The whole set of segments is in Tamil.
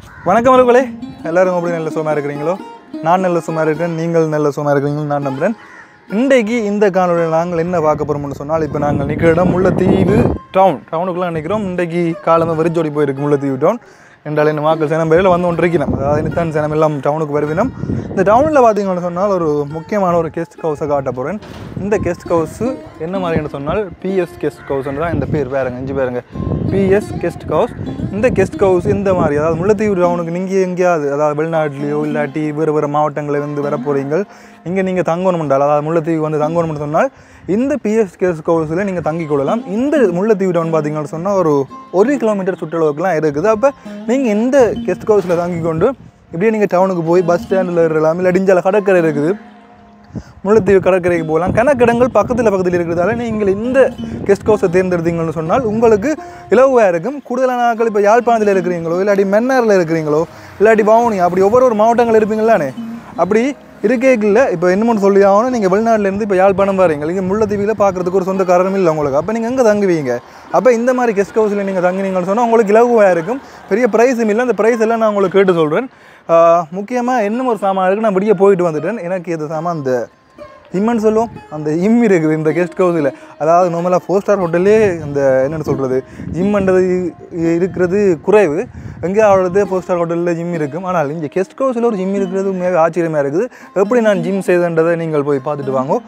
வணக்கம் அவர்களே எல்லாரும் எப்படி நல்ல சுகமாக இருக்கிறீங்களோ நான் நல்ல சுகமாக இருக்கிறேன் நீங்கள் நல்ல சுகமாக இருக்கிறீங்களோ நான் நம்புகிறேன் இன்றைக்கு இந்த காணொலியில் நாங்கள் என்ன பார்க்க போகிறோம்னு சொன்னால் இப்போ நாங்கள் நிற்கிற இடம் முல்லைத்தீவு டவுன் டவுனுக்குள்ளே நிற்கிறோம் இன்றைக்கு காலமாக வெறிச்சோடி போயிருக்கு முல்லைத்தீவு டவுன் என்றால் இந்த மக்கள் சேனம் பேரில் வந்து கொண்டிருக்கிறோம் அதாவது நித்தான் சேனம் எல்லாம் டவுனுக்கு வருவினோம் இந்த டவுனில் பார்த்தீங்கன்னு சொன்னால் ஒரு முக்கியமான ஒரு கெஸ்ட் ஹவுஸை காட்ட போகிறேன் இந்த கெஸ்ட் ஹவுஸு என்ன மாதிரின்னு சொன்னால் பிஎஸ் கெஸ்ட் ஹவுஸ்ன்னு தான் இந்த பேர் பேருங்க அஞ்சு பேருங்க பிஎஸ் கெஸ்ட் ஹவுஸ் இந்த கெஸ்ட் ஹவுஸ் இந்த மாதிரி அதாவது முல்லைத்தீவு டவுனுக்கு நீங்கள் எங்கேயாவது அதாவது வெளிநாட்டிலேயோ இல்லாட்டி வேறு வேறு மாவட்டங்களில் இருந்து வர போகிறீங்க இங்கே நீங்கள் தங்கணும்ன்றால் அதாவது முல்லைத்தீவு வந்து தங்கணும்னு சொன்னால் இந்த பிஎஸ் கெஸ்ட் ஹவுஸில் நீங்கள் தங்கிக் கொள்ளலாம் இந்த முல்லைத்தீவு டவுன் பார்த்தீங்கன்னு சொன்னால் ஒரு ஒரு கிலோமீட்டர் சுற்றளவுக்குலாம் இருக்குது அப்போ நீங்கள் இந்த கெஸ்ட் ஹவுஸில் தங்கிக் கொண்டு இப்படியே நீங்கள் டவுனுக்கு போய் பஸ் ஸ்டாண்டில் இருக்கலாம் இல்லை இடிஞ்சால கடற்கரை இருக்குது முல்லைத்தீவு கடற்கரைக்கு போகலாம் கணக்கிடங்கள் பக்கத்தில் பக்கத்தில் இருக்கிறதால நீங்கள் இந்த கெஸ்ட் ஹவுஸை தேர்ந்தெடுத்தீங்கன்னு சொன்னால் உங்களுக்கு இலவாக இருக்கும் கூடுதலான நாட்கள் இப்போ யாழ்ப்பாணத்தில் இருக்கிறீங்களோ இல்லாட்டி மென்னாரில் இருக்கிறீங்களோ இல்லாட்டி பவுனி அப்படி ஒவ்வொரு ஒரு மாவட்டங்கள் இருப்பீங்களானே அப்படி இருக்கைக்குள்ள இப்போ என்னமோ சொல்லி ஆகணும் நீங்கள் வெளிநாட்டிலேருந்து இப்போ யாழ்ப்பாணம் வரீங்க இங்கே முல்லைத்தீவியில் பார்க்குறதுக்கு ஒரு சொந்த காரணம் இல்லை உங்களுக்கு அப்போ நீங்கள் எங்கே தங்குவீங்க அப்போ இந்த மாதிரி கெஸ்ட் ஹவுஸில் நீங்கள் தங்குனீங்கன்னு சொன்னால் உங்களுக்கு இலகுவாக இருக்கும் பெரிய ப்ரைஸும் இல்லை அந்த ப்ரைஸ் எல்லாம் நான் உங்களுக்கு கேட்டு சொல்கிறேன் முக்கியமாக இன்னும் ஒரு சாமான் இருக்குது நான் வெளியே போயிட்டு வந்துட்டேன் எனக்கு இது சாமான் அந்த இம்மன்னு சொல்லுவோம் அந்த இம் இருக்குது இந்த கெஸ்ட் ஹவுஸில் அதாவது நார்மலாக ஃபோர் ஸ்டார் ஹோட்டல்லே அந்த என்னென்னு சொல்கிறது ஜிம்ன்றது இருக்கிறது குறைவு எங்கேயாவது ஃபோர் ஸ்டார் ஹோட்டலில் ஜிம் இருக்கும் ஆனால் இங்கே கெஸ்ட் ஹவுஸில் ஒரு ஜிம் இருக்கிறது உண்மையாகவே ஆச்சரியமாக இருக்குது எப்படி நான் ஜிம் செய்தன்றதை நீங்கள் போய் பார்த்துட்டு வாங்க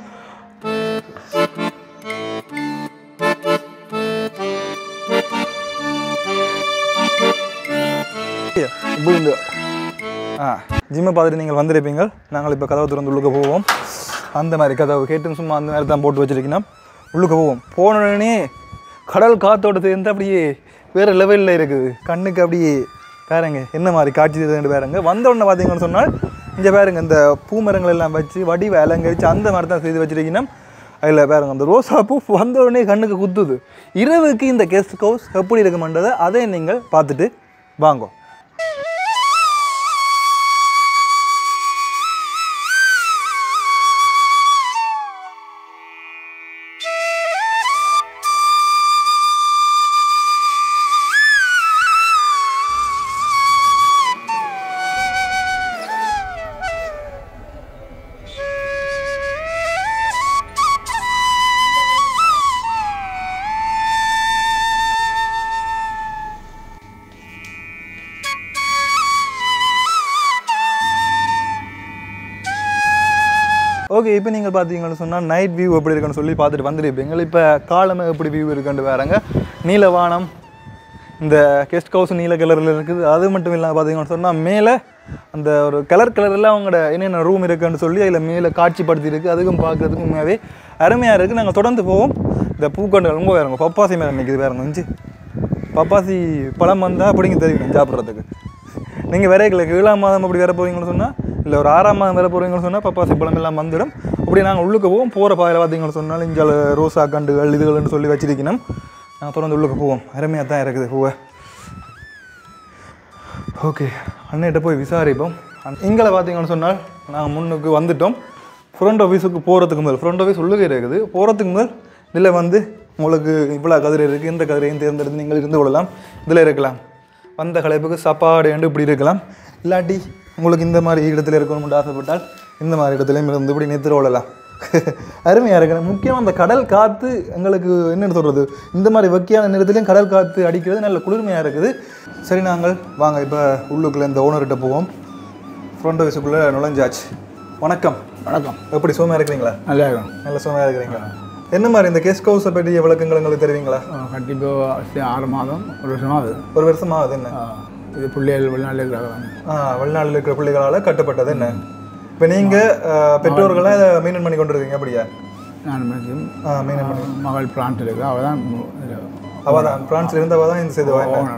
இப்போ இந்த ஆ ஜிம்மை பார்த்துட்டு நீங்கள் வந்திருப்பீங்க நாங்கள் இப்போ கதவை திறந்து உள்ளுக்கு போவோம் அந்த மாதிரி கதவு கேட்டுன்னு சும்மா அந்த மாதிரி தான் போட்டு வச்சிருக்கணும் உள்ளுக்கு போவோம் போன உடனே கடல் காத்தோட சேர்ந்து அப்படியே வேறு லெவலில் இருக்குது கண்ணுக்கு அப்படியே பாருங்க என்ன மாதிரி காட்சி தெரியுதுன்னு பாருங்க வந்த உடனே பார்த்தீங்கன்னு சொன்னால் இங்கே பாருங்க இந்த பூமரங்கள் எல்லாம் வச்சு வடிவை அலங்கரித்து அந்த மாதிரி தான் செய்து வச்சிருக்கணும் அதில் பாருங்க அந்த ரோசா பூ வந்த உடனே கண்ணுக்கு குத்துது இரவுக்கு இந்த கெஸ்ட் ஹவுஸ் எப்படி இருக்குமன்றதை அதை நீங்கள் பார்த்துட்டு வாங்கோ ஓகே இப்போ நீங்கள் பார்த்தீங்கன்னு சொன்னால் நைட் வியூ எப்படி இருக்குன்னு சொல்லி பார்த்துட்டு வந்துருப்பீங்க இப்போ காலமே எப்படி வியூ இருக்குன்னு வேறங்க நீலவானம் இந்த கெஸ்ட் ஹவுஸ் நீல கலரில் இருக்குது அது மட்டும் இல்லாமல் பார்த்தீங்கன்னு சொன்னால் மேலே அந்த ஒரு கலர் கலரில் அவங்களோட என்னென்ன ரூம் இருக்குன்னு சொல்லி அதில் மேலே காட்சிப்படுத்தி இருக்குது அதுக்கும் பார்க்குறதுக்கு உண்மையாகவே அருமையாக இருக்குது நாங்கள் தொடர்ந்து போவோம் இந்த பூக்கண்டுகள் ரொம்ப வேறுங்க பப்பாசி மேலே நிற்கிது வேறுங்க இஞ்சி பப்பாசி பழம் வந்தால் அப்படிங்க தெரியும் சாப்பிட்றதுக்கு நீங்கள் விரைக்கல ஏழாம் மாதம் அப்படி வர போகிறீங்கன்னு சொன்னால் இல்லை ஒரு ஆறாம் மாதம் வர போகிறீங்கன்னு சொன்னால் பப்பாசி பழம் எல்லாம் வந்துடும் அப்படி நாங்கள் உள்ளுக்கு போவோம் போகிற பாதையில் பார்த்தீங்கன்னு சொன்னால் இங்கே ரோசா கண்டுகள் இதுகள்னு சொல்லி வச்சிருக்கணும் நாங்கள் தொடர்ந்து உள்ளுக்கு போவோம் அருமையாக தான் இருக்குது பூவை ஓகே அண்ணன்கிட்ட போய் விசாரிப்போம் இங்கே பார்த்தீங்கன்னு சொன்னால் நாங்கள் முன்னுக்கு வந்துட்டோம் ஃப்ரண்ட் ஆஃபீஸுக்கு போகிறதுக்கு முதல் ஃப்ரண்ட் ஆஃபீஸ் உள்ளுக்கு இருக்குது போகிறதுக்கு முதல் இதில் வந்து உங்களுக்கு இவ்வளோ கதிரை இருக்குது இந்த கதிரையும் தேர்ந்தெடுத்து நீங்கள் இருந்து கொள்ளலாம் இதில் இருக்கலாம் வந்த கலைப்புக்கு சாப்பாடு என்று இப்படி இருக்கலாம் இல்லாட்டி உங்களுக்கு இந்த மாதிரி இடத்துல இருக்கணும்னு ஆசைப்பட்டால் இந்த மாதிரி இடத்துலையும் இருந்து இப்படி நிறுத்தி கொள்ளலாம் அருமையாக இருக்கிறேன் முக்கியமாக அந்த கடல் காற்று எங்களுக்கு என்னென்னு சொல்கிறது இந்த மாதிரி வெக்கையான நேரத்துலையும் கடல் காற்று அடிக்கிறது நல்ல குளிர்மையாக இருக்குது சரி நாங்கள் வாங்க இப்போ உள்ளுக்குள்ளே இந்த ஓனர்கிட்ட போவோம் ஃப்ரண்ட் ஆஃபீஸுக்குள்ளே நுழைஞ்சாச்சு வணக்கம் வணக்கம் எப்படி சுகமாக இருக்கிறீங்களா நல்லா இருக்கும் நல்ல சுகமாக இருக்கிறீங்களா என்ன மாதிரி இந்த கெஸ்ட் ஹவுஸை பற்றிய விளக்கங்கள் எங்களுக்கு தெரிவிங்களா கண்டிப்பாக ஆறு மாதம் ஒரு வருஷம் ஆகுது ஒரு வருஷம் ஆகுது என்ன ஆ, இது பிள்ளைகள் வெளிநாட்டில் இருக்கிறாங்க ஆ வெளிநாட்டில் இருக்கிற பிள்ளைகளால் கட்டப்பட்டது என்ன இப்போ நீங்கள் பெற்றோர்களை மெயின்டைன் பண்ணி கொண்டு இருக்கீங்க அப்படியா நான் மற்றும் ஆ மெயின்டைன் பண்ணி மகள் பிளான்ட் இருக்கு அவள் தான் அவள் தான் ஃப்ரான்ஸில் இருந்தவள் தான் இந்த செய்துவா என்ன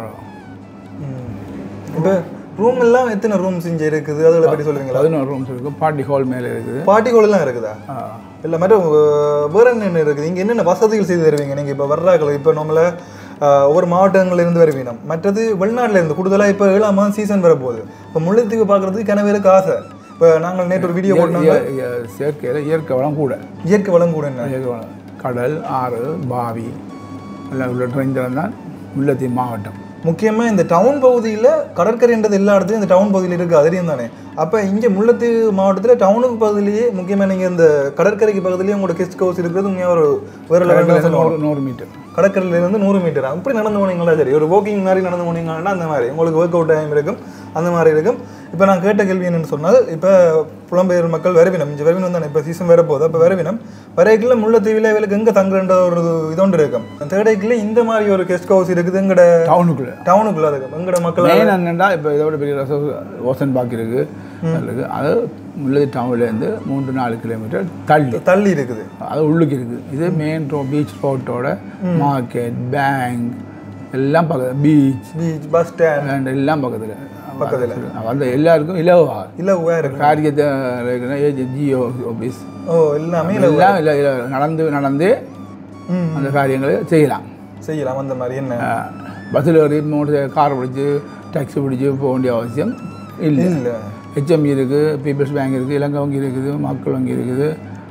இப்போ ரூம் எல்லாம் எத்தனை ரூம்ஸ் இங்கே இருக்குது அதில் பற்றி சொல்லுவீங்களா பதினோரு ரூம்ஸ் இருக்குது பார்ட்டி ஹால் மேலே இருக்குது பார்ட்டி எல்லாம் இருக்குதா ஆ, இல்லை மற்றும் அஹ், வேற என்ன இருக்குது இங்கே என்னென்ன வசதிகள் செய்து தருவீங்க நீங்கள் இப்போ வர்றாக்கள் இப்போ நம்மள அஹ், ஒவ்வொரு மாவட்டங்கள்ல இருந்து வருவீங்க மற்றது வெளிநாட்டில் இருந்து கூடுதலாக இப்போ ஏழாம் மாதம் சீசன் வரப்போகுது இப்போ முல்லைத்தீவு பார்க்குறதுக்கு கிணவேருக்கு ஆசை இப்போ நாங்கள் நேற்று ஒரு வீடியோ போட்டாங்க இய- இய- செயற்கையில் இயற்கை வளம் கூட இயற்கை வளம் கூட என்ன இயற்கை வளம் கடல் ஆறு பாவி எல்லாம் உள்ள ட்ரெயின் தான் முல்லத்தீவு மாவட்டம் முக்கியமா இந்த டவுன் பகுதியில கடற்கரைன்றது எல்லா இடத்துலயும் இந்த டவுன் பகுதியில் இருக்கு அதிரியம் தானே அப்ப இங்க முல்லைத்தீவு மாவட்டத்துல டவுனுக்கு பகுதியிலேயே முக்கியமா நீங்க இந்த கடற்கரைக்கு பக்கத்துலயே உங்களோட கெஸ்ட் ஹவுஸ் இருக்கிறது உண்மையா ஒரு வேற லெவலில் சொல்லுவாங்க நூறு நூறு மீட்டர் கடற்கரையில இருந்து நூறு மீட்டர் அப்படி நடந்து போனீங்களா சரி ஒரு வாக்கிங் மாதிரி நடந்து போனீங்கன்னா அந்த மாதிரி உங்களுக்கு ஒர்க் அவுட் டைம் இருக்கும் அந்த மாதிரி இருக்கும் இப்போ நான் கேட்ட கேள்வி என்னன்னு சொன்னால் இப்போ புலம்பெயர் மக்கள் வரவினம் இங்கே வரவினம் தானே இப்போ சீசன் வரப்போகுது அப்போ வரவினம் வரைக்குள்ள முல்லைத்தீவில் இவளுக்கு எங்கே தங்குறன்ற ஒரு இதொன்று இருக்கும் தேடைக்குள்ள இந்த மாதிரி ஒரு கெஸ்ட் ஹவுஸ் இருக்குது எங்கட டவுனுக்குள்ளே டவுனுக்குள்ள இருக்கும் எங்கட மக்கள் மெயின் என்னென்னா இப்போ இதோட பெரிய ரசம் ஓசன் பாக் இருக்கு இருக்கு அது முள்ளதி டவுன்லேருந்து மூன்று நாலு கிலோமீட்டர் தள்ளி தள்ளி இருக்குது அது உள்ளுக்கு இருக்குது இது மெயின் ரோ பீச் ரோட்டோட மார்க்கெட் பேங்க் எல்லாம் பக்கத்தில் பீச் பீச் பஸ் ஸ்டாண்ட் எல்லாம் பக்கத்தில் பக்கத்துல. அந்த எல்லாருக்கும் இலவா இல்லை வேறு காரியத்தை ஜியோ ஆஃபீஸ் ஓ எல்லாமே இல்ல எல்லாம் இல்லை இல்லை நடந்து நடந்து ம் அந்த காரியங்களை செய்யலாம் செய்யலாம் அந்த மாதிரி என்ன பஸ்ஸில் ஏறி மோட்டர் கார் பிடிச்சி டாக்ஸி பிடிச்சி போக வேண்டிய அவசியம் இல்லை இல்லை ஹெச்எம்பி இருக்குது பீப்பிள்ஸ் பேங்க் இருக்குது இலங்கை வங்கி இருக்குது மக்கள் வங்கி இருக்குது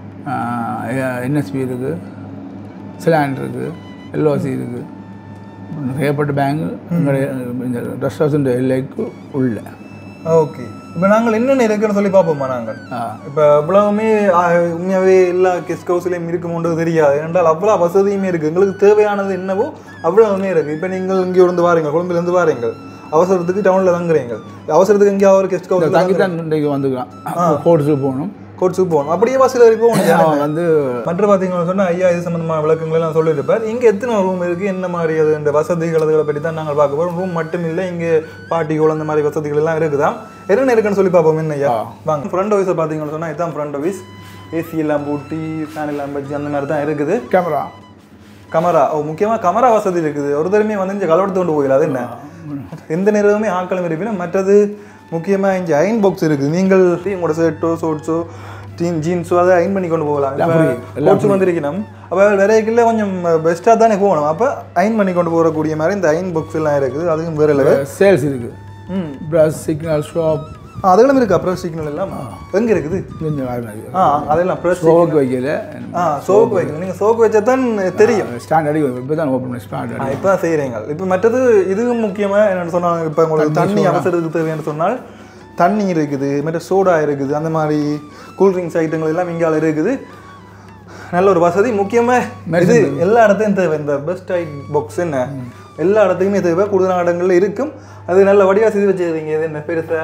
என்எஸ்பி இருக்குது சிலாண்ட் இருக்குது எல்ஓசி இருக்குது நிறையப்பட்ட பேங்க் எங்களுடைய இந்த ரெஸ்ட் ஹவுஸ் எல்லைக்கு உள்ள ஓகே இப்போ நாங்கள் என்னென்ன இருக்குன்னு சொல்லி பார்ப்போமா நாங்கள் ஆ. இப்போ இவ்வளவுமே ஆ, உண்மையாவே எல்லா கெஸ்ட் ஹவுஸ்லையும் இருக்குமோன்றது தெரியாது என்றால் அவ்வளோ வசதியுமே இருக்குது எங்களுக்கு தேவையானது என்னவோ அவ்வளவுமே இருக்குது இப்போ நீங்கள் இங்கே இருந்து வாரீங்க கொழும்புலேருந்து வாரீங்க அவசரத்துக்கு டவுனில் தங்குறீங்க அவசரத்துக்கு எங்கேயாவது ஒரு கெஸ்ட் ஹவுஸ் தங்கி தான் இன்றைக்கு வந்துக்கலாம் கோர்ட்ஸுக்கு போகணும் கோட்ஸுக்கு போகணும் அப்படியே பஸ்ஸில் வரைக்கும் போகணும் அவன் வந்து மற்ற பார்த்தீங்கன்னா சொன்னா ஐயா இது சம்பந்தமான விளக்கங்களை எல்லாம் சொல்லியிருப்பார் இங்கே எத்தனை ரூம் இருக்குது என்ன மாதிரி அது இந்த வசதிகள் அதுகளை பற்றி தான் நாங்கள் பார்க்க போகிறோம் ரூம் மட்டும் இல்லை இங்கே பார்ட்டிகள் அந்த மாதிரி வசதிகள் எல்லாம் இருக்குதா என்னென்ன இருக்குன்னு சொல்லி பார்ப்போம் என்ன ஐயா வாங்க ஃப்ரண்ட் ஆஃபீஸை பார்த்தீங்கன்னு சொன்னால் இதுதான் ஃப்ரண்ட் ஆஃபீஸ் ஏசி எல்லாம் பூட்டி ஃபேன் எல்லாம் வச்சு அந்த மாதிரி தான் இருக்குது கேமரா கமரா ஓ முக்கியமாக கமரா வசதி இருக்குது ஒரு தடவை வந்து இங்கே கலவரத்து கொண்டு போயிடல அது என்ன எந்த நேரமுமே ஆக்களும் இருப்பினும் மற்றது முக்கியமாக இங்கே அயன் பாக்ஸ் இருக்குது நீங்கள் உங்களோட ஷர்ட்டோ ஷோர்ட்ஸோ டீன் ஜீன்ஸோ அதை அயன் பண்ணி கொண்டு போகலாம் கோட்ஸ் வந்திருக்கணும் அப்போ விரைக்கில் கொஞ்சம் பெஸ்ட்டாக தானே போகணும் அப்போ அயன் பண்ணி கொண்டு போகக்கூடிய மாதிரி இந்த அயன் பாக்ஸ் எல்லாம் இருக்குது அதுவும் வேறு லெவல் சேல்ஸ் இருக்குது ம் ப்ரஷ் சிக்னல் ஷாப் ஆ, அதெல்லாம் இருக்குது அப்புறம் சிக்னல் எல்லாம் எங்கே இருக்குது கொஞ்சம் இருக்குது ஆ அதெல்லாம் ப்ரெஸ் ஷோவுக்கு வைக்கல ஆ சோக்கு வைக்கணும் நீங்கள் சோக்கு வச்சா தான் தெரியும் ஸ்டாண்ட் அடி இப்போ தான் ஓப்பன் பண்ணி ஸ்டாண்ட் அடி இப்போ தான் செய்கிறீங்க இப்போ மற்றது இதுவும் முக்கியமாக என்னென்னு சொன்னாங்க இப்போ உங்களுக்கு தண்ணி அவசரத்துக்கு தேவைன்னு சொன்னால் தண்ணி இருக்குது மற்ற சோடா இருக்குது அந்த மாதிரி கூல்ட்ரிங்க்ஸ் ஐட்டங்கள் எல்லாம் இங்கால இருக்குது நல்ல ஒரு வசதி முக்கியமாக இது எல்லா இடத்தையும் தேவை இந்த பெஸ்ட் ஐட் பாக்ஸ் என்ன எல்லா இடத்துக்குமே தேவை கூடுதலான இடங்கள்ல இருக்கும் அது நல்ல வடிவா செய்து வச்சுருக்கீங்க இது என்ன பெருசா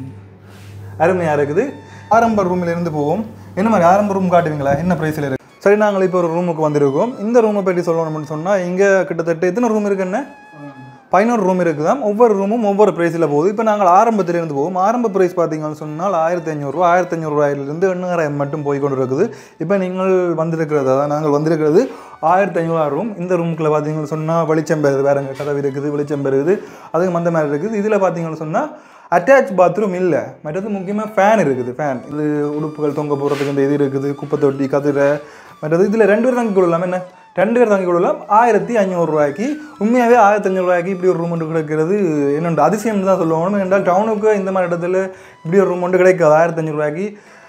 அருமையாக இருக்குது ஆரம்ப ரூமில் இருந்து போவோம் என்ன மாதிரி ஆரம்ப ரூம் காட்டுவீங்களா என்ன ப்ரைஸில் இருக்கு சரி நாங்கள் இப்போ ஒரு ரூமுக்கு வந்திருக்கோம் இந்த ரூமை பற்றி சொல்லணும்னு சொன்னால் இங்கே கிட்டத்தட்ட எத்தனை ரூம் இருக்குன்னு பதினோரு ரூம் இருக்குதாம் ஒவ்வொரு ரூமும் ஒவ்வொரு ப்ரைஸில் போகுது இப்போ நாங்கள் ஆரம்பத்திலிருந்து போவோம் ஆரம்ப ப்ரைஸ் பார்த்தீங்கன்னு சொன்னால் ஆயிரத்தி ஐநூறுரூவா ஆயிரத்தி ஐநூறுரூவாயிலிருந்து எண்ணாயிரம் மட்டும் போய் கொண்டு இருக்குது இப்போ நீங்கள் வந்திருக்கிறது அதான் நாங்கள் வந்திருக்கிறது ஆயிரத்தி ஐநூறுவா ரூம் இந்த ரூமுக்குள்ள பார்த்தீங்கன்னு சொன்னால் வெளிச்சம் பெறுது வேறங்க கதவு இருக்குது வெளிச்சம் பெறுது அதுக்கு அந்த மாதிரி இருக்குது இதில் பார்த்தீங்கன்னு சொன்னால் அட்டாச் பாத்ரூம் இல்லை மற்றது முக்கியமாக ஃபேன் இருக்குது ஃபேன் இது உடுப்புகள் தொங்க போடுறதுக்கு இந்த இது இருக்குது குப்பை தொட்டி கதிரை மற்றது இதில் ரெண்டு பேர் தங்கி கொள்ளலாம் என்ன ரெண்டு பேர் தங்கி கொள்ளலாம் ஆயிரத்தி ஐநூறுரூவாய்க்கு உண்மையாகவே ஆயிரத்தி ஐநூறுரூவாய்க்கு இப்படி ஒரு ரூம் ஒன்று கிடைக்கிறது என்னோட அதிசயம் தான் சொல்லுவாங்க என்றால் டவுனுக்கு இந்த மாதிரி இடத்துல இப்படி ஒரு ரூம் ஒன்று கிடைக்காது ஆயிரத்தி ஐநூறுரூவாய்க்கு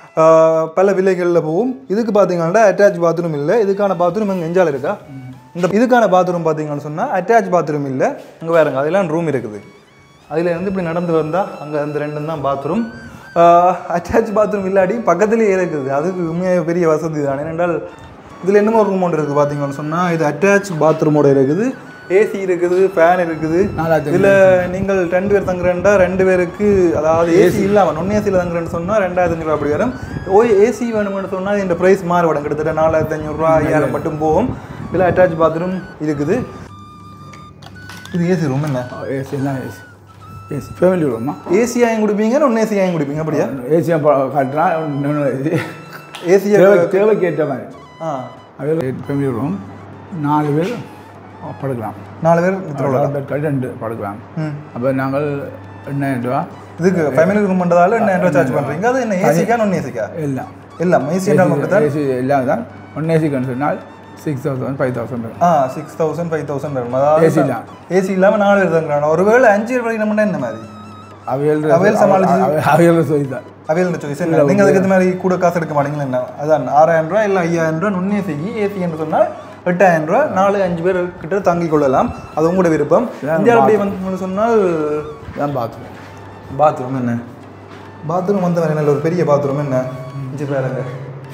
பல விலைகளில் போகும் இதுக்கு பார்த்தீங்கன்னா அட்டாச் பாத்ரூம் இல்லை இதுக்கான பாத்ரூம் எங்கள் எஞ்சால் இருக்கா இந்த இதுக்கான பாத்ரூம் பார்த்தீங்கன்னு சொன்னால் அட்டாச் பாத்ரூம் இல்லை அங்கே வேறுங்க அதெல்லாம் ரூம் இருக்குது அதில் இருந்து இப்படி நடந்து வந்தால் அங்கே அந்த ரெண்டும் தான் பாத்ரூம் அட்டாச் பாத்ரூம் இல்லாட்டி பக்கத்துலேயே இருக்குது அதுக்கு உண்மையாக பெரிய வசதி தான் ஏனென்றால் இதில் என்னமோ ரூம் ஒன்று இருக்குது பார்த்தீங்கன்னு சொன்னால் இது அட்டாச் பாத்ரூமோட இருக்குது ஏசி இருக்குது ஃபேன் இருக்குது நாலாயிரத்தி இதில் நீங்கள் ரெண்டு பேர் தங்குறேன்டா ரெண்டு பேருக்கு அதாவது ஏசி இல்லாமல் நொன் ஏசியில் தங்குறேன்னு சொன்னால் ரெண்டாயிரத்தி அஞ்சூறுவா அப்படி வரும் ஓய் ஏசி வேணும்னு சொன்னால் இந்த ப்ரைஸ் மாறுபடும் கிட்டத்தட்ட நாலாயிரத்தி ஐநூறுரூவா ஐயாயிரம் மட்டும் போகும் இதில் அட்டாச் பாத்ரூம் இருக்குது இது ஏசி ரூம் என்ன ஏசி எல்லாம் ஏசி ஏசி ஃபேமிலி ரூமா ஏசி ஆயும் குடிப்பீங்க நொன் ஏசி ஆயும் குடிப்பீங்க அப்படியா ஏசியாக காட்டுறான் இன்னொன்று ஏசி ஏசியை தேவை தேவைக்கு ஏற்ற மாதிரி ஆ அதில் ஃபேமிலி ரூம் நாலு பேர் படுக்கலாம் நாலு பேர் நித்திர நாலு பேர் கட்டி ரெண்டு படுக்கலாம் ம் அப்போ நாங்கள் எண்ணாயிரம் ரூபா இதுக்கு ஃபேமிலி ரூம் பண்ணுறதால என்ன ரூபா சார்ஜ் பண்ணுறீங்க அது என்ன ஏசிக்கா நொன் ஏசிக்கா எல்லாம் எல்லாம் ஏசி என்றால் மட்டும் தான் ஏசி எல்லாம் தான் ஒன் ஏசிக்குன்னு சொன்னால் சிக்ஸ் தௌசண்ட் ஃபைவ் தௌசண்ட் ஆ சிக்ஸ் தௌசண்ட் ஃபைவ் தௌசண்ட் வரும் அதாவது ஏசி தான் ஏசி இல்லாமல் நாலு பேர் தங்குறாங்க ஒருவேளை அஞ்சு பேர் படிக்கணும்னா என்ன மாதிரி அவையல் அவையல் சமாளிச்சு- அவையல் சொல்லி தான் அவையில் சாய்ஸ் என்ன நீங்கள் அதுக்கு ஏற்ற மாதிரி கூட காசு எடுக்க மாட்டீங்களா என்ன அதான் ஆறாயிரம் ரூபா இல்லை ஐயாயிரம் ரூபா நுண்ணே ஏசி ஏசி என்று சொன்னால் எட்டாயிரம் ரூபா நாலு அஞ்சு பேர் கிட்ட தங்கிக் கொள்ளலாம் அது உங்களோட விருப்பம் இந்தியாவில் அப்படி வந்து சொன்னால் தான் பார்த்துருவோம் பாத்ரூம் என்ன பாத்ரூம் வந்து வேற நல்ல ஒரு பெரிய பாத்ரூம் என்ன இஞ்சி பாருங்க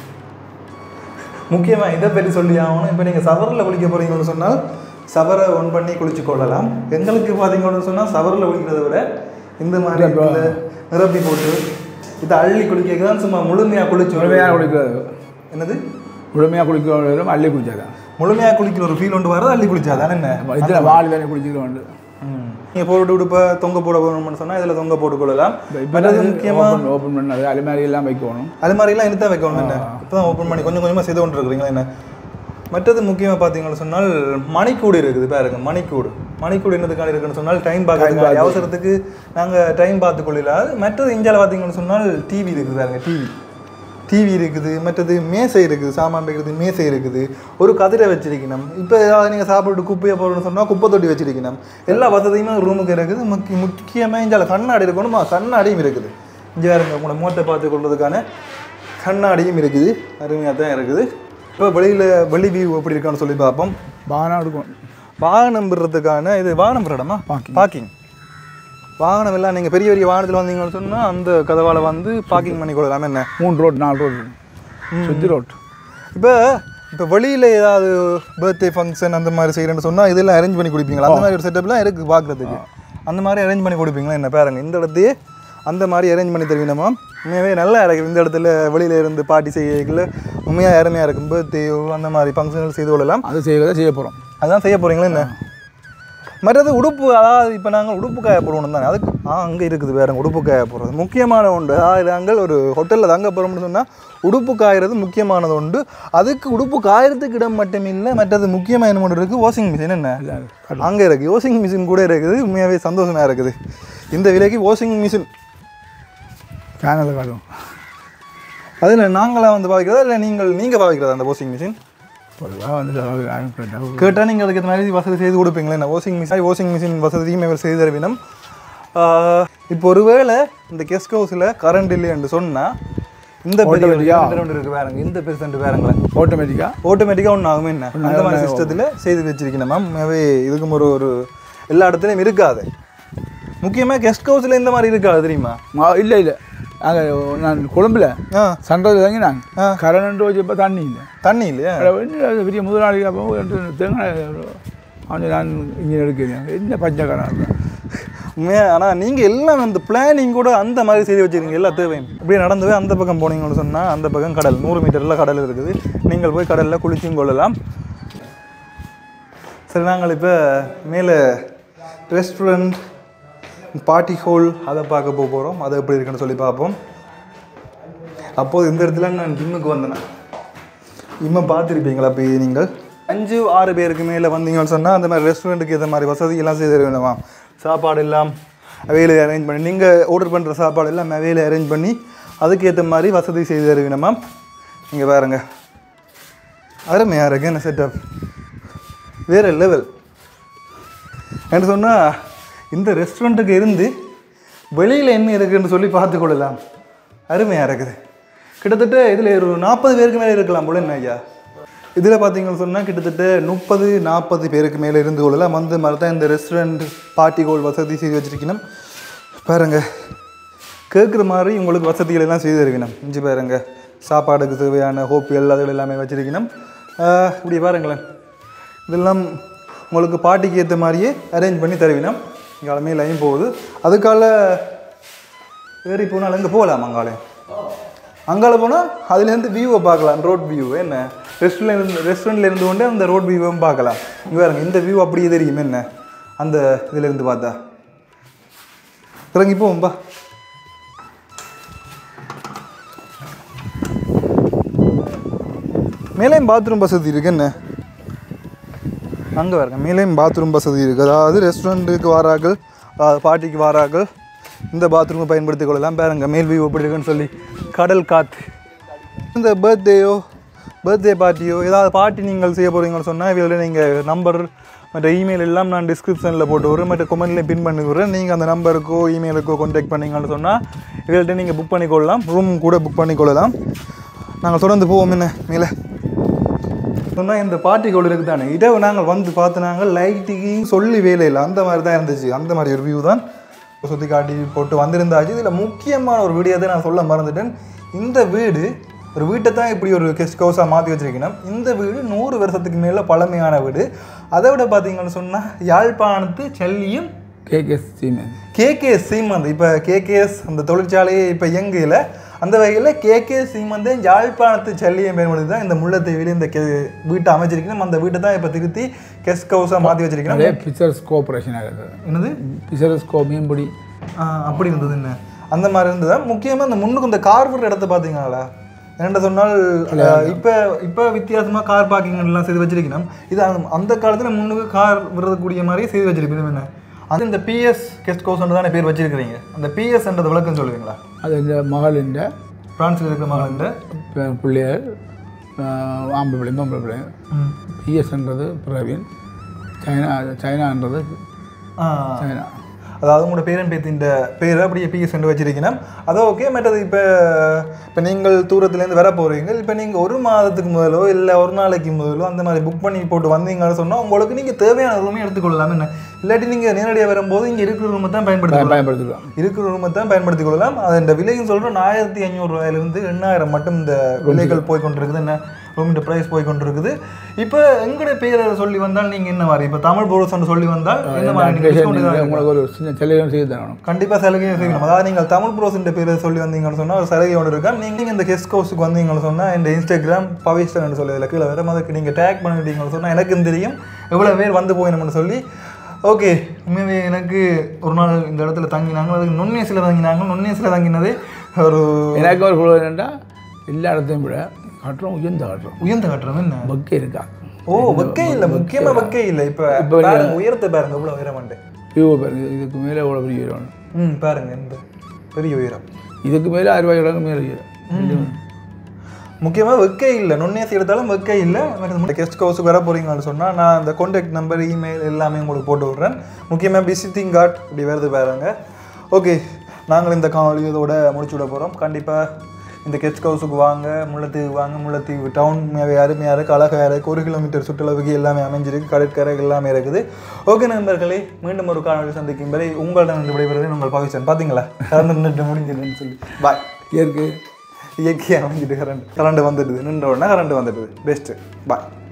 முக்கியமாக இதை பற்றி சொல்லி ஆகணும் இப்போ நீங்கள் சவரில் குளிக்க போகிறீங்கன்னு சொன்னால் சவரை ஒன் பண்ணி குளிச்சு கொள்ளலாம் எங்களுக்கு பார்த்தீங்கன்னு சொன்னால் சவரில் குளிக்கிறத விட இந்த மாதிரி இடத்துல நிரப்பி போட்டு இதை அள்ளி குளிக்க தான் சும்மா முழுமையாக குளிச்சு முழுமையாக குளிக்கிறது என்னது முழுமையாக குளிக்கிறவங்க அள்ளி குளிச்சாதான் முழுமையாக குளிக்கிற ஒரு ஃபீல் ஒன்று வரது அள்ளி குளிச்சாதான் என்ன இதில் வாளி தானே குளிச்சிக்கிறோம் நீங்கள் போட்டு உடுப்பை தொங்க போட போகணும்னு சொன்னால் இதில் தொங்க போட்டு கொள்ளலாம் இப்போ மற்றது முக்கியமாக ஓப்பன் ஓப்பன் பண்ணது அலுமாரி எல்லாம் வைக்கணும் அது மாதிரிலாம் இனி தான் வைக்கணும் என்ன இப்போ தான் ஓப்பன் பண்ணி கொஞ்சம் கொஞ்சமாக செய்து கொண்டு இருக்கிறீங்களா என்ன மற்றது முக்கியமாக பார்த்தீங்கன்னு சொன்னால் மணிக்கூடு இருக்குது பாருங்க மணிக்கூடு மணிக்கூடு என்னதுக்கான இருக்குன்னு சொன்னால் டைம் பார்க்கறதுக்கு அவசரத்துக்கு நாங்கள் டைம் பார்த்து கொள்ளலாம் மற்றது இந்தியாவில் பார்த்தீங்கன்னு சொன்னால் டிவி இருக்குது பாருங்க டிவி டிவி இருக்குது மற்றது மேசை இருக்குது சாமான் வைக்கிறது மேசை இருக்குது ஒரு கதிரை வச்சிருக்கணும் இப்போ ஏதாவது நீங்கள் சாப்பிட்டு குப்பையை போடணும்னு சொன்னால் குப்பை தொட்டி வச்சிருக்கணும் எல்லா வசதியுமே ரூமுக்கு இருக்குது முக்கிய முக்கியமாக இந்தியாவில் கண்ணாடி இருக்கணுமா கண்ணாடியும் இருக்குது இங்கே பாருங்க உங்களோட மூட்டை பார்த்து கொள்றதுக்கான கண்ணாடியும் இருக்குது அருமையாக தான் இருக்குது இப்போ வெளியில் வெளி வியூ எப்படி இருக்கான்னு சொல்லி பார்ப்போம் பானம் எடுக்கும் வாகனம் விடுறதுக்கான இது வாகனம் விடுற இடமா பார்க்கிங் வாகனம் எல்லாம் நீங்கள் பெரிய பெரிய வாகனத்தில் வந்தீங்கன்னு சொன்னால் அந்த கதவால் வந்து பார்க்கிங் பண்ணி கொள்ளலாம் என்ன மூணு ரோட் நாலு ரோடு சுற்றி ரோட் இப்போ இப்போ வெளியில் ஏதாவது பர்த்டே ஃபங்க்ஷன் அந்த மாதிரி செய்கிறேன்னு சொன்னால் இதெல்லாம் அரேஞ்ச் பண்ணி கொடுப்பீங்களா அந்த மாதிரி ஒரு செட்டப்லாம் இருக்குது பார்க்குறதுக்கு அந்த மாதிரி அரேஞ்ச் பண்ணி கொடுப்பீங்களா என்ன பாருங்க இந்த இடத்தையே அந்த மாதிரி அரேஞ்ச் பண்ணி தருவீனமா உண்மையாகவே நல்லா இருக்குது இந்த இடத்துல வெளியில் இருந்து பார்ட்டி செய்யல உண்மையாக அருமையாக இருக்கும் பர்த்டேயோ அந்த மாதிரி ஃபங்க்ஷன்கள் செய்து கொள்ளலாம் அது செய்யறதை செய்ய போகிறோம் அதான் செய்ய போகிறீங்களா என்ன மற்றது உடுப்பு அதாவது இப்போ நாங்கள் உடுப்பு காய போடணும் தானே அதுக்கு ஆ அங்கே இருக்குது வேற உடுப்பு காய போடுறது முக்கியமான ஒன்று அதாவது நாங்கள் ஒரு ஹோட்டலில் தங்க போகிறோம்னு சொன்னால் உடுப்பு காயறது முக்கியமானது உண்டு அதுக்கு உடுப்பு காயறதுக்கு இடம் மட்டும் இல்லை மற்றது முக்கியமாக என்ன ஒன்று இருக்குது வாஷிங் மிஷின் என்ன அங்கே இருக்குது வாஷிங் மிஷின் கூட இருக்குது உண்மையாகவே சந்தோஷமாக இருக்குது இந்த விலைக்கு வாஷிங் மிஷின் சேனலில் காட்டும் அதில் நாங்களாக வந்து பாவிக்கிறதா இல்லை நீங்கள் நீங்கள் பாவிக்கிறதா அந்த வாஷிங் மிஷின் பொதுவாக வந்து அனுப்பிட்டா கேட்டால் நீங்கள் அதுக்கு ஏற்ற மாதிரி வசதி செய்து கொடுப்பீங்களே என்ன வாஷிங் மிஷின் வாஷிங் மிஷின் வசதியும் இவர் செய்து தருவினம் இப்போ ஒருவேளை இந்த கெஸ்ட் ஹவுஸில் கரண்ட் இல்லைன்னு சொன்னால் இந்த பெரிய Automatic-ஆ? ஒன்று இருக்கு வேறங்க இந்த பெருசன்ட் வேறங்களேன் ஆட்டோமேட்டிக்காக ஆட்டோமேட்டிக்காக ஒன்று ஆகுமே என்ன அந்த மாதிரி சிஸ்டத்தில் செய்து வச்சிருக்கேன் மேம் உண்மையாகவே இதுக்கும் ஒரு ஒரு எல்லா இடத்துலையும் இருக்காது முக்கியமாக கெஸ்ட் ஹவுஸில் இந்த மாதிரி இருக்காது தெரியுமா இல்லை இல்லை நாங்கள் நான் கொழும்புல ஆ சண்டை தங்கி நாங்கள் கரண்ட் வச்சப்போ தண்ணி இல்லை தண்ணி இல்லையா அட வந்து அது பெரிய முதலாளி அப்போ ரெண்டு தேங்காய் அவனை நான் இங்கே எடுக்கிறேன் என்ன பஞ்சக்காரன் உண்மையாக ஆனால் நீங்கள் எல்லாம் அந்த பிளானிங் கூட அந்த மாதிரி செய்து வச்சிருக்கீங்க எல்லா தேவையும் இப்படியே நடந்து போய் அந்த பக்கம் போனீங்கன்னு சொன்னால் அந்த பக்கம் கடல் நூறு மீட்டரில் கடல் இருக்குது நீங்கள் போய் கடலில் குளிச்சும் கொள்ளலாம் சரி நாங்கள் இப்போ மேலே ரெஸ்டாரண்ட் பார்ட்டி ஹோல் அதை பார்க்க போக போகிறோம் அது எப்படி இருக்குன்னு சொல்லி பார்ப்போம் அப்போது இந்த இடத்துல நான் ஜிம்முக்கு வந்தேன் இன்னும் பார்த்துருப்பீங்களா இப்போ நீங்கள் அஞ்சு ஆறு பேருக்கு மேலே வந்தீங்கன்னு சொன்னால் அந்த மாதிரி ரெஸ்டாரண்ட்டுக்கு ஏற்ற மாதிரி வசதி எல்லாம் செய்து வேணுமா சாப்பாடு எல்லாம் அவையில் அரேஞ்ச் பண்ணி நீங்கள் ஆர்டர் பண்ணுற சாப்பாடு எல்லாம் அவையில் அரேஞ்ச் பண்ணி அதுக்கு ஏற்ற மாதிரி வசதி செய்து தருவீனமா நீங்கள் பாருங்க அருமையாக இருக்கு என்ன செட்டப் வேறு லெவல் என்ன சொன்னால் இந்த ரெஸ்டாரண்ட்டுக்கு இருந்து வெளியில் என்ன இருக்குன்னு சொல்லி பார்த்து கொள்ளலாம் அருமையாக இருக்குது கிட்டத்தட்ட இதில் ஒரு நாற்பது பேருக்கு மேலே இருக்கலாம் போல என்ன ஐயா இதில் பார்த்தீங்கன்னு சொன்னால் கிட்டத்தட்ட முப்பது நாற்பது பேருக்கு மேலே இருந்து கொள்ளலாம் வந்து மாதிரி தான் இந்த ரெஸ்டாரண்ட் பார்ட்டி ஹோல் வசதி செய்து வச்சிருக்கணும் பாருங்க கேட்குற மாதிரி உங்களுக்கு வசதிகள் எல்லாம் செய்து தருவினம் இஞ்சி பாருங்க சாப்பாடுக்கு தேவையான ஹோப்பியல் அதுகள் எல்லாமே வச்சிருக்கணும் ஆஹ் இப்படி பாருங்களேன் இதெல்லாம் உங்களுக்கு பாட்டிக்கு ஏற்ற மாதிரியே அரேஞ்ச் பண்ணி தருவினம் இங்காலமே லைன் போகுது அதுக்கால ஏறி போனால் அங்கே போகலாம் அங்காலே அங்கால போனால் அதுலேருந்து வியூவை பார்க்கலாம் ரோட் வியூ என்ன ரெஸ்டாரண்ட்ல இருந்து ரெஸ்டாரண்ட்ல இருந்து கொண்டு அந்த ரோட் வியூவும் பார்க்கலாம் இங்கே பாருங்க இந்த வியூ அப்படியே தெரியும் என்ன அந்த இதிலேருந்து பார்த்தா இறங்கி போவோம்பா மேலேயும் பாத்ரூம் வசதி இருக்கு என்ன அங்கே பாருங்க மேலேயும் பாத்ரூம் வசதி இருக்குது அதாவது ரெஸ்டாரண்ட்டுக்கு வாராக்கள் அதாவது பார்ட்டிக்கு வாராக்கள் இந்த பாத்ரூமை பயன்படுத்திக் கொள்ளலாம் பாருங்க மேல் வியூ எப்படி இருக்குன்னு சொல்லி கடல் காற்று இந்த பர்த்டேயோ பர்த்டே பார்ட்டியோ ஏதாவது பார்ட்டி நீங்கள் செய்ய போகிறீங்கன்னு சொன்னால் இதில் நீங்கள் நம்பர் மற்ற இமெயில் எல்லாம் நான் டிஸ்கிரிப்ஷனில் போட்டு விட்றேன் மற்ற கொமெண்ட்லேயும் பின் பண்ணி விட்றேன் நீங்கள் அந்த நம்பருக்கோ இமெயிலுக்கோ கான்டாக்ட் பண்ணீங்கன்னு சொன்னால் இவங்கள்ட்ட நீங்கள் புக் பண்ணிக்கொள்ளலாம் ரூம் கூட புக் பண்ணிக்கொள்ளலாம் நாங்கள் தொடர்ந்து போவோம் என்ன மேலே சொன்னால் இந்த பார்ட்டி கோளுக்கு தானே இரவு நாங்கள் வந்து பார்த்து நாங்கள் லைட்டுக்கு சொல்லி வேலை இல்லை அந்த மாதிரி தான் இருந்துச்சு அந்த மாதிரி ஒரு வியூ தான் சுற்றி காட்டி போட்டு வந்திருந்தாச்சு இதில் முக்கியமான ஒரு வீடியோ தான் நான் சொல்ல மறந்துட்டேன் இந்த வீடு ஒரு வீட்டை தான் இப்படி ஒரு கெஸ்ட் ஹவுஸாக மாற்றி வச்சிருக்கணும் இந்த வீடு நூறு வருஷத்துக்கு மேலே பழமையான வீடு அதை விட பார்த்தீங்கன்னு சொன்னால் யாழ்ப்பாணத்து செல்லியும் கேகேஎஸ் சீமென் கேகேஎஸ் சீமந்த் இப்போ கேகேஎஸ் அந்த தொழிற்சாலையே இப்போ இயங்கையில் அந்த வகையில் கேகேஎஸ் சீமந்தே யாழ்ப்பாணத்து செல்லியம் பேர்மொழி தான் இந்த முல்லைத்தீவில் இந்த கே வீட்டை அமைச்சிருக்கணும் அந்த வீட்டை தான் இப்போ திருத்தி கெஸ்ட் ஹவுஸாக மாற்றி வச்சிருக்கணும் அதே பிக்சர்ஸ் கோஆப்ரேஷன் ஆகுது என்னது பிக்சர்ஸ் கோ மீன்பிடி ஆ, அப்படி இருந்தது என்ன அந்த மாதிரி இருந்தது முக்கியமாக இந்த முன்னுக்கு இந்த கார் விடுற இடத்த பார்த்தீங்களா என்ன சொன்னால் இப்போ இப்போ வித்தியாசமாக கார் பார்க்கிங் எல்லாம் செய்து வச்சிருக்கணும் இது அந்த- அந்த காலத்தில் முன்னுக்கு கார் விடுறதுக்கூடிய மாதிரி செய்து வச்சிருக்கணும் என்ன அது இந்த பிஎஸ் கெஸ்ட் ஹவுஸ் தானே பேர் வச்சிருக்கிறீங்க அந்த பிஎஸ்ன்றது விளக்கம் சொல்லுவீங்களா அது இந்த மகளின் பிரான்ஸில் இருக்கிற மகன் பிள்ளைகள் ஆஹ், ஆம்பளை பிள்ளை பொம்பளை பிள்ளை பிஎஸ்ன்றது பிரவீன் சைனா சைனான்றது சைனா அதாவது உங்களோட பேரன் பேத்தின் பேரை அப்படியே பிஎஸ் என்று வச்சிருக்கணும் அது ஓகே மற்றது இப்போ இப்போ நீங்கள் தூரத்துலேருந்து வர போகிறீங்க இப்போ நீங்கள் ஒரு மாதத்துக்கு முதலோ இல்லை ஒரு நாளைக்கு முதலோ அந்த மாதிரி புக் பண்ணி போட்டு வந்தீங்கன்னு சொன்னால் உங்களுக்கு நீங்கள் தேவையான ரூமே எடுத்துக்கொள்ளலாம் என்ன இல்லாட்டி நீங்கள் நேரடியாக வரும்போது இங்கே இருக்கிற ரூமை தான் பயன்படுத்தி பயன்படுத்திக்கலாம் இருக்கிற ரூமை தான் பயன்படுத்திக் கொள்ளலாம் அது இந்த விலையும் சொல்கிறோம் ஆயிரத்தி ஐநூறுரூவாயிலிருந்து எண்ணாயிரம் மட்டும் இந்த விலைகள் போய் கொண்டிருக்குது என்ன ரூமின் ப்ரைஸ் போய் கொண்டிருக்குது இப்போ எங்களுடைய பேரை சொல்லி வந்தால் நீங்கள் என்ன மாதிரி இப்போ தமிழ் போர்ஸ் சொல்லி வந்தால் என்ன மாதிரி நீங்கள் discount ஏதாவது உங்களுக்கு ஒரு சின்ன செலவும் செய்து தரணும் கண்டிப்பாக சலுகை செய்யணும் அதாவது நீங்கள் தமிழ் ப்ரோஸின் பேரை சொல்லி வந்தீங்கன்னு சொன்னால் ஒரு சலுகை ஒன்று இருக்கா நீங்கள் இந்த கெஸ்ட் ஹவுஸுக்கு வந்தீங்கன்னு சொன்னால் இந்த இன்ஸ்டாகிராம் பவிஸ்டர்னு சொல்லி இதில் கீழே வரும் அதுக்கு நீங்கள் டேக் பண்ணிட்டீங்கன்னு சொன்னால் எனக்கும் தெரியும் எவ்வளோ பேர் வந்து போயினோம்னு சொல்லி ஓகே உண்மையாகவே எனக்கு ஒரு நாள் இந்த இடத்துல தங்கினாங்க அதுக்கு நுண்ணேசில் தங்கினாங்க நுண்ணேசில் தங்கினது ஒரு எனக்கு ஒரு குழு என்னென்னா எல்லா இடத்தையும் விட கட்டுறோம் உயர்ந்த கட்டுறோம் உயர்ந்த கட்டுறது என்ன பக்கே இருக்கா ஓ வெக்கை இல்லை முக்கியமாக வெக்கை இல்லை இப்போ பாருங்க உயரத்தை பாருங்க எவ்வளோ உயரம் வியூ பாருங்க இதுக்கு மேலே எவ்வளோ பெரிய உயரம் ம் பாருங்க இந்த பெரிய உயரம் இதுக்கு மேலே அறுபது இடங்கு மேலே உயரம் முக்கியமாக வெக்கை இல்லை நுண்ணேசி எடுத்தாலும் வெக்கை இல்லை கெஸ்ட் ஹவுஸுக்கு வர போறீங்கன்னு சொன்னால் நான் இந்த கான்டாக்ட் நம்பர் இமெயில் எல்லாமே உங்களுக்கு போட்டு விட்றேன் முக்கியமாக விசிட்டிங் கார்ட் இப்படி வருது பாருங்க ஓகே நாங்கள் இந்த காணொலி இதோட முடிச்சு விட போகிறோம் கண்டிப்பாக இந்த கெஸ்ட் ஹவுஸுக்கு வாங்க முல்லைத்தீவு வாங்க முல்லைத்தீவு டவுன் அருமையாக இருக்குது அழகாக இருக்குது ஒரு கிலோமீட்டர் சுற்றுலாவுக்கு எல்லாமே அமைஞ்சிருக்கு கடற்கரை எல்லாமே இருக்குது ஓகே நண்பர்களே மீண்டும் ஒரு காணொலி சந்திக்கும் வரை உங்களிடம் இருந்து விடைபெறுவது உங்கள் பவிச்சன் பார்த்தீங்களா கலந்து நின்று முடிஞ்சிருன்னு சொல்லி பாய் இயற்கை இயற்கையாக அமைஞ்சிட்டு கரண்ட் கரண்ட் வந்துடுது நின்ற உடனே கரண்ட் வந்துடுது பெஸ்ட்டு பாய்